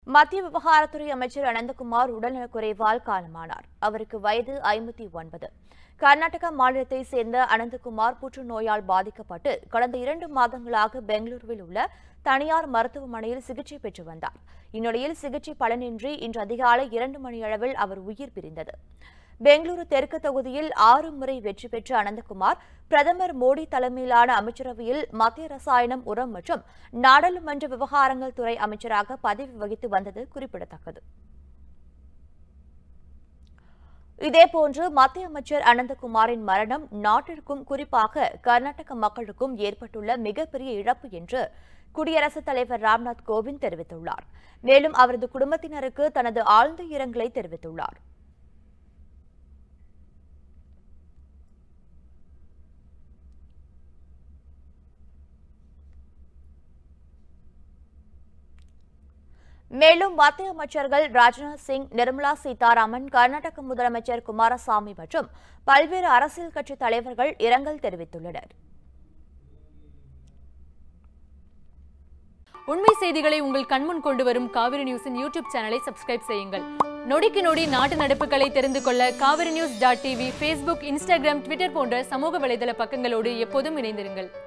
மத்திய விவகாரத்துறை அமைச்சர் அனந்தகுமார் உடல்நலக்குறைவால் காலமானார் அவருக்கு வயது ஐம்பத்தி ஒன்பது கர்நாடக மாநிலத்தை சேர்ந்த அனந்தகுமார் புற்றுநோயால் பாதிக்கப்பட்டு கடந்த இரண்டு மாதங்களாக பெங்களூருவில் உள்ள தனியார் மருத்துவமனையில் சிகிச்சை பெற்று வந்தார் இந்நிலையில் சிகிச்சை பலனின்றி இன்று அதிகாலை இரண்டு மணியளவில் அவர் உயிர் பிரிந்தது பெங்களூரு தெற்கு தொகுதியில் ஆறு முறை வெற்றி பெற்ற அனந்தகுமார் பிரதமர் மோடி தலைமையிலான அமைச்சரவையில் மத்திய ரசாயனம் உரம் மற்றும் நாடாளுமன்ற விவகாரங்கள் துறை அமைச்சராக பதவி வகித்து வந்தது குறிப்பிடத்தக்கது இதேபோன்று மத்திய அமைச்சர் அனந்தகுமாரின் மரணம் நாட்டிற்கும் குறிப்பாக கர்நாடக மக்களுக்கும் ஏற்பட்டுள்ள மிகப்பெரிய இழப்பு என்று குடியரசுத் தலைவர் ராம்நாத் கோவிந்த் தெரிவித்துள்ளார் மேலும் அவரது குடும்பத்தினருக்கு தனது ஆழ்ந்த இரங்கலை தெரிவித்துள்ளார் மேலும் மத்திய அமைச்சர்கள் ராஜ்நாத் சிங் நிர்மலா சீதாராமன் கர்நாடக முதலமைச்சர் குமாரசாமி மற்றும் பல்வேறு அரசியல் கட்சி தலைவர்கள் இரங்கல் தெரிவித்துள்ளனர் உண்மை செய்திகளை உங்கள் கண்முன் கொண்டு வரும் காவிரி நியூஸின் யூடியூப் சேனலை சப்ஸ்கிரைப் செய்யுங்கள் நொடிக்கு நொடி நாட்டு நடப்புகளை தெரிந்து கொள்ள Kaveri news dot TV Facebook Instagram Twitter போன்ற சமூக வலைதள பக்கங்களோடு எப்போதும் இணைந்திருங்கள்